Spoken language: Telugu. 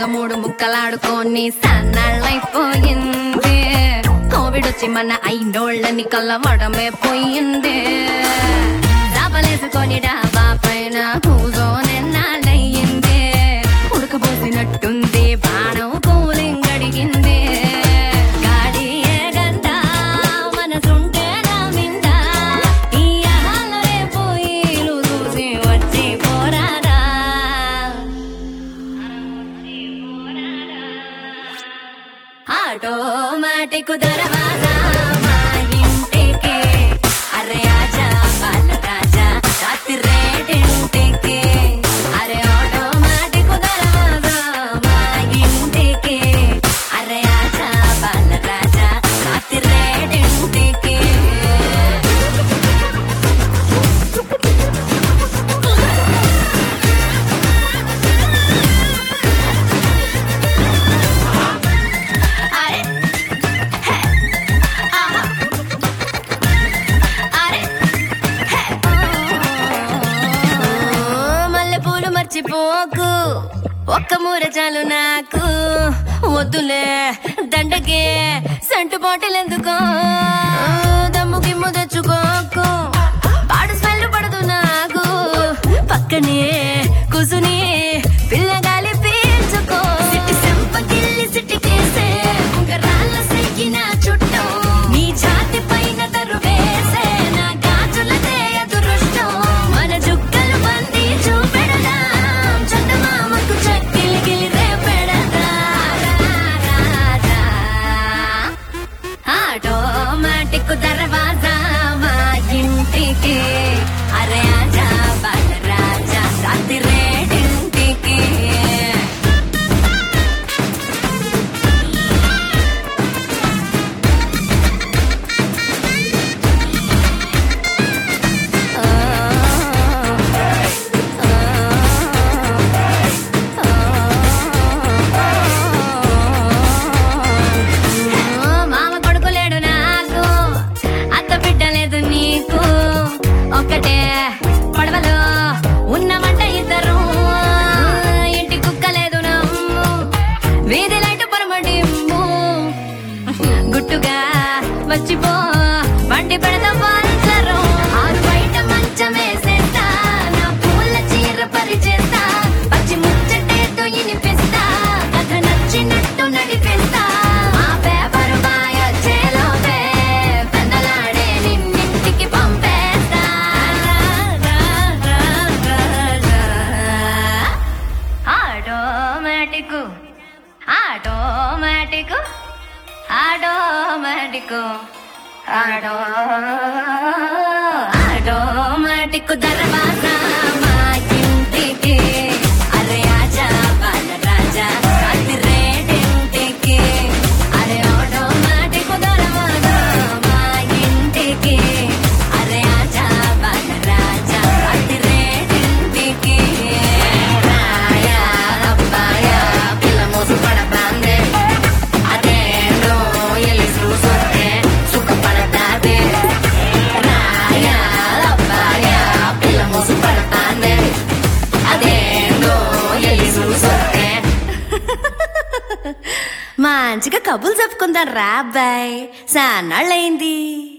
సరదాగా మూడు ముక్కలాడుకొని సన్నాళ్ళైపోయింది కోవిడ్ వచ్చి మన ఐనోళ్ళని కలవడమే పోయింది దాపలేసుకొని డాబా పైన కూజోనెన్నాళ్ళయ్యింది ఉడకబోసినట్టుంది బాణం కూలింగ్ అడిగింది గాడి ఏగంట మనసుంటే నా మింద ఈ ఆలరే పోయి చూసి వచ్చి పోరారా ఆటోమేటిక్ దర్వాజా మా ఇంటికి అరే ఆజా బాల రాజా రాత్రి రేటింటికి అరే ఆటోమేటిక్ దర్వాజా మా ఇంటికి అరే ఆజా బాల రాజా రాత్రి రేటింటికి అరే హే ఆహా అరే హే మల్లె పూలు మర్చిపోకు ఒక్క మూర చాలు నాకు వద్దులే దండకే సంటు బాటిల్ ఎందుకో దమ్ము గిమ్ము తెచ్చుకోకు పాడు స్మెల్ పడదు నాకు పక్కనే కూసుని పిల్లగాలి పీల్చుకో సిట్టి సెంపగిల్లి సిట్టికేసే ఉంగరాల సెగిన చుట్టం నీ ఛాతి పైన తరువేసే నా గాజులదే అదృష్టం మన జుక్కలు బంది చూపెడదాం చందమామకు చక్కిలి గిలి రేపెడదా ఆటోమేటిక్ దర్వాజా మా ఇంటికి అరే ఆజా బాల రాజా రాత్రి రేడింటికి మామ కొడుకులేడు నాకు అత్త బిడ్డలేదు నీకు ఒక్కటే పడవలో ఉన్నమంట ఇద్దరు ఇంటి కుక్కలేదు నమ్ము వీధి లైట్ పొరమడిమ్ము గుట్టుగా వచ్చిపో బండి పెడదాం పంచరు ఆరు బయట మంచం వేసేస్తా నా పూల చీర పరిచేస్తా పచ్చి ముచ్చటేతో ఇనిపిస్తా కథ నచ్చినట్టు నడిపిస్తా మా పేపరు మాయ చేలోపే పెద్దలాడే నిన్నింటికి పంపేస్తా రా, రా, రా, రా, రా. Automatic automatic automatic auto automatic దర్వాజా మా ఇంటికి అరే ఆజా బాల రాజా రాత్రి రేడింటికి అరే ఆటోమేటిక్ దర్వాజా మా ఇంటికి అరే ఆజా బాల రాజా రాత్రి రేడింటికి రాయా అబ్బాయా పిల్ల మోసు పడతాందే అదేందో ఎల్లి చూసొస్తే సుఖపడతాదే రాయా అబ్బాయా పిల్ల మోసు పడతాందే అదేందో ఎల్లి చూసొస్తే మంచిగా కబులు చెప్పుకుందాం రా అబ్బాయి సాన్నాళ్ళయింది